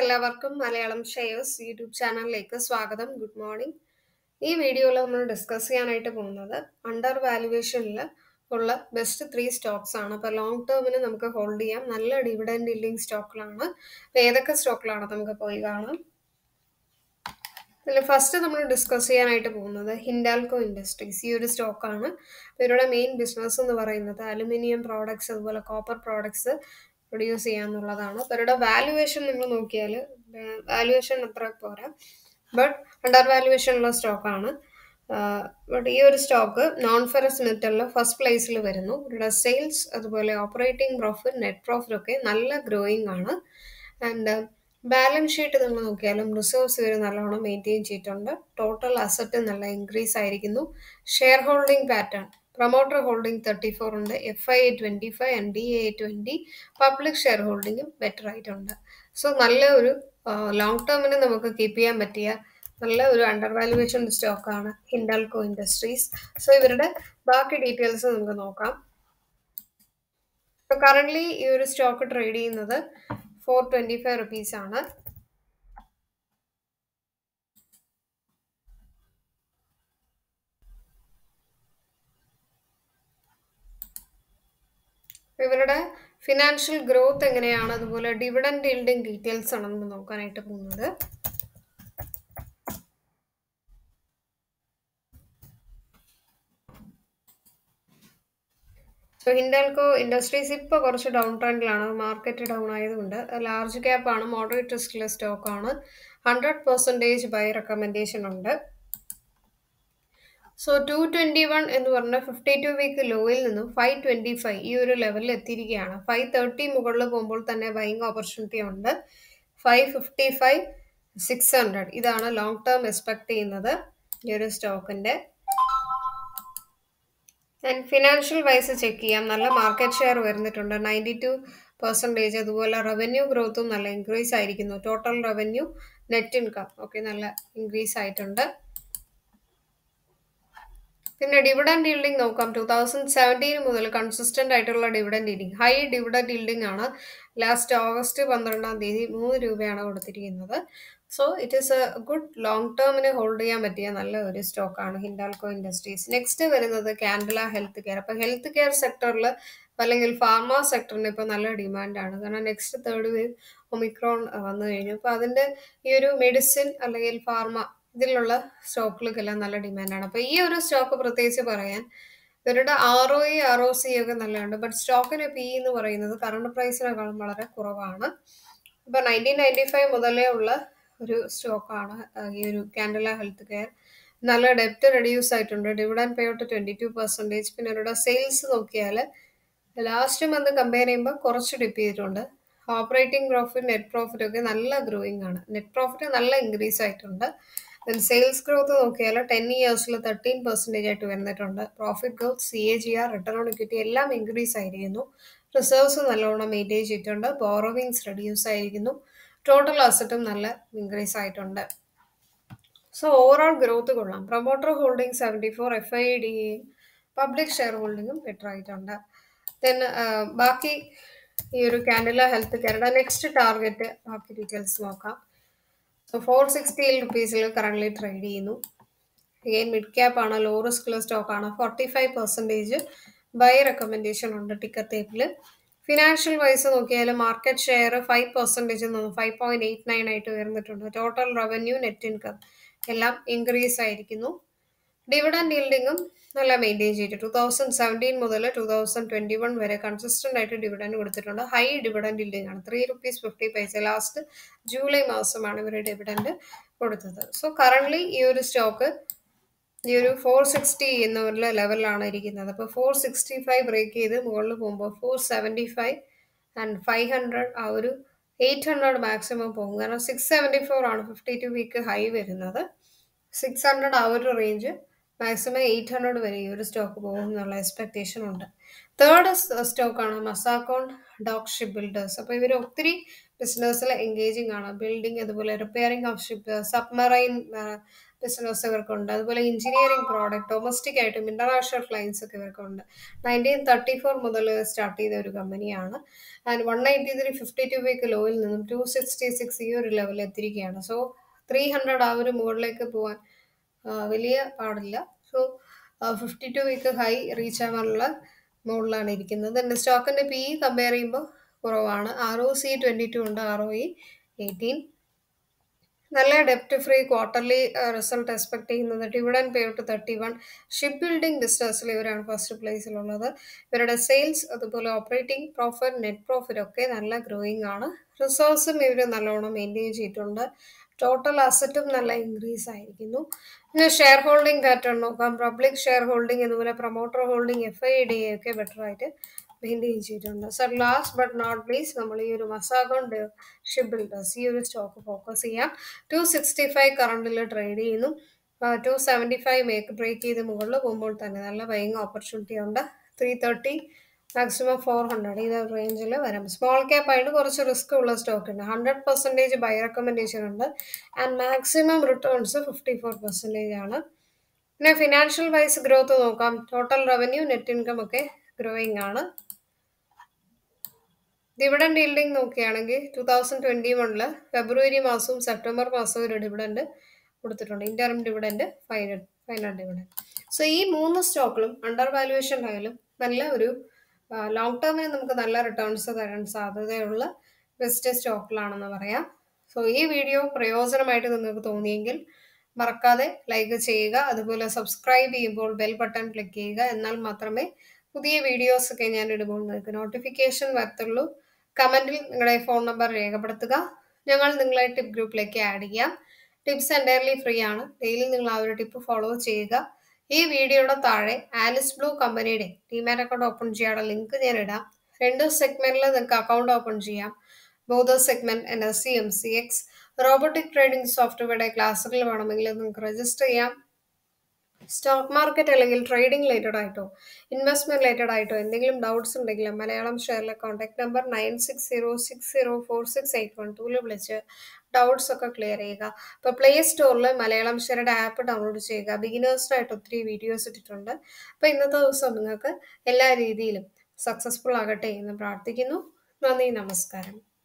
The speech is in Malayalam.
എല്ലാവർക്കും മലയാളം ഷെയർസ് യൂട്യൂബ് ചാനലിലേക്ക് സ്വാഗതം ഗുഡ് മോർണിംഗ് ഈ വീഡിയോയിൽ നമ്മൾ ഡിസ്കസ് ചെയ്യാനായിട്ട് പോകുന്നത് അണ്ടർ വാലുവേഷനിൽ ഉള്ള ബെസ്റ്റ് ത്രീ സ്റ്റോക്സ് ആണ് അപ്പോൾ ലോങ് ടേമിന് നമുക്ക് ഹോൾഡ് ചെയ്യാം നല്ല ഡിവിഡൻഡ് ഇല്ലിങ് സ്റ്റോക്കിലാണ് അപ്പോൾ ഏതൊക്കെ സ്റ്റോക്കിലാണ് നമുക്ക് പോയി കാണാം ഇതിൽ ഫസ്റ്റ് നമ്മൾ ഡിസ്കസ് ചെയ്യാനായിട്ട് പോകുന്നത് ഹിൻഡാൽകോ ഇൻഡസ്ട്രീസ് ഈ ഒരു സ്റ്റോക്കാണ് ഇവരുടെ മെയിൻ ബിസിനസ് എന്ന് പറയുന്നത് അലുമിനിയം പ്രോഡക്ട്സ് അതുപോലെ കോപ്പർ പ്രോഡക്ട്സ് പ്രൊഡ്യൂസ് ചെയ്യാന്നുള്ളതാണ് അപ്പോൾ ഇവരുടെ വാല്യുവേഷൻ നിങ്ങൾ നോക്കിയാൽ വാല്യുവേഷൻ അത്ര പോരാ ബട്ട് അണ്ടർ വാല്യുവേഷൻ ഉള്ള സ്റ്റോക്കാണ് ബട്ട് ഈ ഒരു സ്റ്റോക്ക് നോൺ ഫെറസ് മെറ്റലിൽ ഫസ്റ്റ് പ്ലേസിൽ വരുന്നു ഇവരുടെ സെയിൽസ് അതുപോലെ ഓപ്പറേറ്റിംഗ് പ്രോഫിറ്റ് നെറ്റ് പ്രോഫിറ്റ് ഒക്കെ നല്ല ഗ്രോയിങ് ആണ് ആൻഡ് ബാലൻസ് ഷീറ്റ് നിങ്ങൾ നോക്കിയാലും റിസർവ്സ് ഇവർ നല്ലോണം മെയിൻറ്റെയിൻ ചെയ്തിട്ടുണ്ട് ടോട്ടൽ അസറ്റ് നല്ല ഇൻക്രീസ് ആയിരിക്കുന്നു share holding pattern promoter holding thirty four ഉണ്ട് F I A twenty five N D A twenty public share ഹോൾഡിങ്ങും ബെറ്റർ ആയിട്ടുണ്ട് സോ നല്ല ഒരു ലോങ് ടേമിന് നമുക്ക് കീപ്പ് ചെയ്യാൻ പറ്റിയ നല്ല ഒരു അണ്ടർ വാലുവേഷൻ സ്റ്റോക്കാണ് ഹിൻഡാൽകോ ഇൻഡസ്ട്രീസ് സോ ഇവരുടെ ബാക്കി ഡീറ്റെയിൽസ് നമുക്ക് നോക്കാം കറൻ്റ്ലി ഈ ഒരു സ്റ്റോക്ക് ട്രേഡ് ചെയ്യുന്നത് ഫോർ ട്വൻറ്റി ഫൈവ് റുപ്പീസ് ആണ് ഇവരുടെ ഫിനാൻഷ്യൽ ഗ്രോത്ത് എങ്ങനെയാണ് അതുപോലെ ഡിവിഡൻഡ് ഈൽഡിങ് ഡീറ്റെയിൽസ് ആണ് നമ്മൾ നോക്കാനായിട്ട് പോകുന്നത് സോ ഹിൻഡാൽകോ ഇൻഡസ്ട്രീസ് ഇപ്പോൾ കുറച്ച് ഡൗൺ ട്രെൻഡിലാണ് മാർക്കറ്റ് ഡൗൺ ആയതുകൊണ്ട് ലാർജ് ക്യാപ്പ് ആണ് മോഡറേറ്റ് റിസ്കിലെ സ്റ്റോക്കാണ് ഹൺഡ്രഡ് പെർസെൻറ്റേജ് ബൈ റെക്കമെൻഡേഷൻ ഉണ്ട് സോ ടു ട്വൻറ്റി വൺ എന്ന് പറഞ്ഞ ഫിഫ്റ്റി ടു വീക്ക് ലോയിൽ നിന്നും ഫൈവ് ട്വൻറ്റി ഫൈവ് ഈ ഒരു ലെവലിൽ എത്തിയിരിക്കുകയാണ് ഫൈവ് തേർട്ടി മുകളിൽ പോകുമ്പോൾ തന്നെ ബൈങ് ഓപ്പർച്യൂണിറ്റി ഉണ്ട് five fifty five six hundred ഇതാണ് ലോങ് ടേം എക്സ്പെക്ട് ചെയ്യുന്നത് ഈ ഒരു സ്റ്റോക്കിൻ്റെ ആൻഡ് ഫിനാൻഷ്യൽ വൈസ് ചെക്ക് ചെയ്യാം നല്ല മാർക്കറ്റ് ഷെയർ വരുന്നിട്ടുണ്ട് നയൻറ്റി ടു പെർസെൻറ്റേജ് അതുപോലെ റവന്യൂ ഗ്രോത്തും നല്ല ഇൻക്രീസ് ആയിരിക്കുന്നു ടോട്ടൽ റവന്യൂ നെറ്റ് ഇൻകം ഒക്കെ നല്ല ഇൻക്രീസ് ആയിട്ടുണ്ട് പിന്നെ ഡിവിഡൻഡ് ഈൽഡിംഗ് നോക്കാം ടൂ തൗസൻഡ് സെവൻറ്റീൻ മുതൽ കൺസിസ്റ്റൻ്റ് ആയിട്ടുള്ള dividend yielding high dividend yielding ആണ് ലാസ്റ്റ് ഓഗസ്റ്റ് പന്ത്രണ്ടാം തീയതി മൂന്ന് രൂപയാണ് കൊടുത്തിരിക്കുന്നത് so it is a good long ടേമിന് ഹോൾഡ് ചെയ്യാൻ പറ്റിയ നല്ല ഒരു സ്റ്റോക്കാണ് ഹിൻഡാൽകോ ഇൻഡസ്ട്രീസ് നെക്സ്റ്റ് വരുന്നത് കാൻഡല ഹെൽത്ത് കെയർ അപ്പോൾ ഹെൽത്ത് കെയർ സെക്ടറിൽ അല്ലെങ്കിൽ ഫാർമ സെക്ടറിന് ഇപ്പോൾ നല്ല ഡിമാൻഡാണ് കാരണം നെക്സ്റ്റ് തേർഡ് വേവ് ഒമിക്രോൺ വന്നു കഴിഞ്ഞു അപ്പോൾ അതിൻ്റെ ഈ ഒരു മെഡിസിൻ അല്ലെങ്കിൽ ഫാർമ ഇതിലുള്ള സ്റ്റോക്കുകൾക്കെല്ലാം നല്ല ഡിമാൻഡാണ് അപ്പോൾ ഈ ഒരു സ്റ്റോക്ക് പ്രത്യേകിച്ച് പറയാൻ ഇവരുടെ R O E R O C ഒക്കെ നല്ലതുണ്ട് ബട്ട് സ്റ്റോക്കിന് പി എന്ന് പറയുന്നത് കറണ്ട് പ്രൈസിനേക്കാളും വളരെ കുറവാണ് ഇപ്പോൾ നയൻറ്റീൻ നയൻറ്റി ഫൈവ് മുതലേ ഉള്ള ഒരു സ്റ്റോക്കാണ് ഈ ഒരു കാൻഡല ഹെൽത്ത് കെയർ നല്ല ഡെപ്റ്റ് റെഡ്യൂസ് ആയിട്ടുണ്ട് dividend pay out twenty two percentage പിന്നെ ഇവരുടെ സെയിൽസ് നോക്കിയാൽ ലാസ്റ്റ് മന്ത് കമ്പയർ ചെയ്യുമ്പോൾ കുറച്ച് ഡിപ്പ് ചെയ്തിട്ടുണ്ട് ഓപ്പറേറ്റിംഗ് പ്രോഫിറ്റ് നെറ്റ് പ്രോഫിറ്റ് ഒക്കെ നല്ല ഗ്രോയിങ് ആണ് നെറ്റ് പ്രോഫിറ്റ് നല്ല ഇൻക്രീസ് ആയിട്ടുണ്ട് ദെൻ സെയിൽസ് ഗ്രോത്ത് നോക്കിയാൽ ടെൻ ഇയേഴ്സിൽ തേർട്ടീൻ പെർസെൻറ്റേജ് ആയിട്ട് വരുന്നിട്ടുണ്ട് profit growth C A G R return on equity എല്ലാം ഇൻക്രീസ് ആയിരിക്കുന്നു റിസർവ്സ് നല്ലോണം മെയിൻറ്റെയിൻ ചെയ്തിട്ടുണ്ട് ബോറോവിങ്സ് റെഡ്യൂസ് ആയിരിക്കുന്നു ടോട്ടൽ അസറ്റും നല്ല ഇൻക്രീസ് ആയിട്ടുണ്ട് സോ ഓവറോൾ ഗ്രോത്ത് കൊള്ളാം promoter holding seventy four F I D public share ഹോൾഡിങ്ങും ബെറ്റർ ആയിട്ടുണ്ട് ദെൻ ബാക്കി ഈ ഒരു കാൻഡില ഹെൽത്ത് കെയറുടെ നെക്സ്റ്റ് ടാർഗറ്റ് ബാക്കി ഡീറ്റെയിൽസ് നോക്കാം സോ ഫോർ സിക്സ്റ്റി റുപ്പീസിൽ കറൻ്റ്ലി ട്രേഡ് ചെയ്യുന്നു അഗെയിൻ മിഡ് ക്യാപ്പ് ആണ് ലോ റിസ്ക്കുള്ള സ്റ്റോക്കാണ് forty five percentage buy recommendation ഉണ്ട് ടിക്കറ്റ് ടേപ്പിൽ ഫിനാൻഷ്യൽ വൈസ് നോക്കിയാൽ market share five percentage five point eight nine ആയിട്ട് ഉയർന്നിട്ടുണ്ട് ടോട്ടൽ റവന്യൂ നെറ്റ് ഇൻകം എല്ലാം ഇൻക്രീസ് ആയിരിക്കുന്നു ഡിവിഡൻഡ് ഈൽഡിങ്ങും നല്ല മെയിൻറ്റെയിൻ ചെയ്തിട്ട് ടു തൗസൻഡ് സെവൻറ്റീൻ മുതൽ ടു തൗസൻഡ് ട്വൻറ്റി വൺ വരെ കൺസിസ്റ്റൻ്റ് ആയിട്ട് ഡിവിഡൻഡ് കൊടുത്തിട്ടുണ്ട് ഹൈ ഡിവിഡൻഡ് ഈൽഡിംഗ് ആണ് three rupees fifty paise last July മാസമാണ് ഇവർ ഡിവിഡൻഡ് കൊടുത്തത് സോ കറൻ്റ്ലി ഈ ഒരു സ്റ്റോക്ക് ഈ ഒരു ഫോർ സിക്സ്റ്റി എന്നുള്ള ലെവലിലാണ് ഇരിക്കുന്നത് അപ്പോൾ ഫോർ സിക്സ്റ്റി ഫൈവ് ബ്രേക്ക് ചെയ്ത് മുകളിൽ പോകുമ്പോൾ four seventy five and five hundred ആ ഒരു എയ്റ്റ് ഹൺഡ്രഡ് മാക്സിമം പോകും കാരണം സിക്സ് സെവൻറ്റി ഫോർ ആണ് ഫിഫ്റ്റി ടു വീക്ക് ഹൈ വരുന്നത് സിക്സ് ഹൺഡ്രഡ് ആ ഒരു റേഞ്ച് മാക്സിമം എയ്റ്റ് ഹൺഡ്രഡ് വരെ ഈ ഒരു സ്റ്റോക്ക് പോകും എന്നുള്ള എക്സ്പെക്റ്റേഷൻ ഉണ്ട് തേർഡ് സ്റ്റോക്കാണ് മസാക്കോൺ ഡോക് ഷിപ്പ് ബിൽഡേഴ്സ് അപ്പോൾ ഇവർ ഒത്തിരി ബിസിനസ്സിൽ എൻഗേജിങ് ആണ് ബിൽഡിംഗ് അതുപോലെ repairing of ship submarine business ഇവർക്കുണ്ട് അതുപോലെ എഞ്ചിനീയറിംഗ് പ്രോഡക്റ്റ് ഡൊമസ്റ്റിക് ആയിട്ടും ഇന്റർനാഷണൽ ക്ലയൻസ് ഒക്കെ ഇവർക്കുണ്ട് നയൻറ്റീൻ തേർട്ടി ഫോർ മുതൽ സ്റ്റാർട്ട് ചെയ്ത ഒരു കമ്പനിയാണ് and one ninety three fifty two week ലോയിൽ നിന്നും ടു സിക്സ്റ്റി സിക്സ് ഈ ഒരു ലെവലിൽ എത്തിയിരിക്കുകയാണ് സോ ത്രീ ഹൺഡ്രഡ് ആ ഒരു മുകളിലേക്ക് പോകാൻ ആ, വലിയ പാടില്ല so fifty two week high reach ആവാനുള്ള മുകളിലാണ് ഇരിക്കുന്നത് എൻ്റെ സ്റ്റോക്കിൻ്റെ പി ഇ കമ്പയർ ചെയ്യുമ്പോൾ കുറവാണ് R O C twenty two ഉണ്ട് ആർ ഒ ഇ എയ്റ്റീൻ നല്ല ഡെപ്റ്റ് ഫ്രീ ക്വാർട്ടർലി റിസൾട്ട് എക്സ്പെക്ട് ചെയ്യുന്നത് dividend pay out thirty one ship building ബിസിനസ്സിൽ ഇവരാണ് ഫസ്റ്റ് പ്ലേസിലുള്ളത് ഇവരുടെ സെയിൽസ് അതുപോലെ ഓപ്പറേറ്റിംഗ് പ്രോഫിറ്റ് നെറ്റ് പ്രോഫിറ്റ് ഒക്കെ നല്ല ഗ്രോയിങ് ആണ് റിസോഴ്സും ഇവർ നല്ലോണം മെയിൻറ്റെയിൻ ചെയ്തിട്ടുണ്ട് ടോട്ടൽ അസറ്റും നല്ല ഇൻക്രീസ് ആയിരിക്കുന്നു പിന്നെ ഷെയർ ഹോൾഡിംഗ് പാറ്റേൺ നോക്കാം പബ്ലിക് ഷെയർ ഹോൾഡിംഗ് അതുപോലെ promoter holding F I D ഒക്കെ ബെറ്റർ ആയിട്ട് മെയിൻറ്റെയിൻ ചെയ്തിട്ടുണ്ട് sir last but note please നമ്മൾ ഈ ഒരു മസാഗോൺ ഷിപ്പ് ബിൽഡേഴ്സ് ഈ ഒരു സ്റ്റോക്ക് ഫോക്കസ് ചെയ്യാം ടു സിക്സ്റ്റി ഫൈവ് കറണ്ടിൽ ട്രേഡ് ചെയ്യുന്നു two seventy five make break ചെയ്ത് മുകളിൽ പോകുമ്പോൾ തന്നെ നല്ല ബൈങ് ഓപ്പർച്യൂണിറ്റി ഉണ്ട് three thirty maximum four hundred ഈ റേഞ്ചിൽ വരാം സ്മോൾ ക്യാപ്പ് ആയിട്ട് കുറച്ച് റിസ്ക് ഉള്ള സ്റ്റോക്ക് ഉണ്ട് ഹൺഡ്രഡ് പെർസെൻറ്റേജ് ബൈ റെക്കമെൻഡേഷൻ ഉണ്ട് and maximum returns fifty four percentage ആണ് പിന്നെ ഫിനാൻഷ്യൽ വൈസ് ഗ്രോത്ത് നോക്കാം ടോട്ടൽ റവന്യൂ നെറ്റ് ഇൻകം ഒക്കെ ഗ്രോയിങ് ആണ് ഡിവിഡൻഡ് ഈൽഡിംഗ് നോക്കുകയാണെങ്കിൽ ടു തൗസൻഡ് ട്വൻറ്റി വണ്ണില് ഫെബ്രുവരി മാസവും സെപ്റ്റംബർ മാസവും ഒരു ഡിവിഡൻഡ് കൊടുത്തിട്ടുണ്ട് interim dividend final final dividend so ഈ മൂന്ന് സ്റ്റോക്കിലും അണ്ടർ വാല്യുവേഷൻ ആയാലും നല്ല ഒരു ലോങ് ടേമിന് നമുക്ക് നല്ല റിട്ടേൺസ് തരാൻ സാധ്യതയുള്ള ബെസ്റ്റ് സ്റ്റോക്കിലാണെന്ന് പറയാം സോ ഈ വീഡിയോ പ്രയോജനമായിട്ട് നിങ്ങൾക്ക് തോന്നിയെങ്കിൽ മറക്കാതെ ലൈക്ക് ചെയ്യുക അതുപോലെ സബ്സ്ക്രൈബ് ചെയ്യുമ്പോൾ ബെൽ ബട്ടൺ ക്ലിക്ക് ചെയ്യുക എന്നാൽ മാത്രമേ പുതിയ വീഡിയോസ് ഒക്കെ ഞാൻ ഇടുമ്പോൾ നിങ്ങൾക്ക് നോട്ടിഫിക്കേഷൻ വരത്തുള്ളൂ കമൻറ്റിൽ നിങ്ങളുടെ ഫോൺ നമ്പർ രേഖപ്പെടുത്തുക ഞങ്ങൾ നിങ്ങളെ ടിപ്പ് ഗ്രൂപ്പിലേക്ക് ആഡ് ചെയ്യാം ടിപ്സ് എൻറ്റയർലി ഫ്രീ ആണ് ഡെയിലി നിങ്ങൾ ആ ഒരു ടിപ്പ് ഫോളോ ചെയ്യുക ഈ വീഡിയോയുടെ താഴെ ആലിസ് ബ്ലൂ കമ്പനിയുടെ ഡിമാറ്റ് അക്കൗണ്ട് ഓപ്പൺ ചെയ്യാനുള്ള ലിങ്ക് ഞാൻ ഇടാം രണ്ട് സെഗ്മെന്റിൽ നിങ്ങൾക്ക് അക്കൗണ്ട് ഓപ്പൺ ചെയ്യാം both segment N S C M C X robotic trading സോഫ്റ്റ്വെയറുടെ ക്ലാസ്സുകൾ വേണമെങ്കിൽ നിങ്ങൾക്ക് രജിസ്റ്റർ ചെയ്യാം സ്റ്റോക്ക് മാർക്കറ്റ് അല്ലെങ്കിൽ ട്രേഡിംഗ് റിലേറ്റഡ് ആയിട്ടോ ഇൻവെസ്റ്റ്മെന്റ് റിലേറ്റഡ് ആയിട്ടോ എന്തെങ്കിലും ഡൗട്ട്സ് ഉണ്ടെങ്കിൽ മലയാളം ഷെയറിലെ contact number nine six zero six zero four six eight one ടൂവിൽ വിളിച്ച് ഡൗട്ട്സ് ഒക്കെ ക്ലിയർ ചെയ്യുക ഇപ്പോൾ പ്ലേ സ്റ്റോറിൽ മലയാളം ഷെയറുടെ ആപ്പ് ഡൗൺലോഡ് ചെയ്യുക ബിഗിനേഴ്സിനായിട്ട് ഒത്തിരി വീഡിയോസ് ഇട്ടിട്ടുണ്ട് അപ്പോൾ ഇന്നത്തെ ദിവസം നിങ്ങൾക്ക് എല്ലാ രീതിയിലും സക്സസ്ഫുൾ ആകട്ടെ എന്ന് പ്രാർത്ഥിക്കുന്നു നന്ദി നമസ്കാരം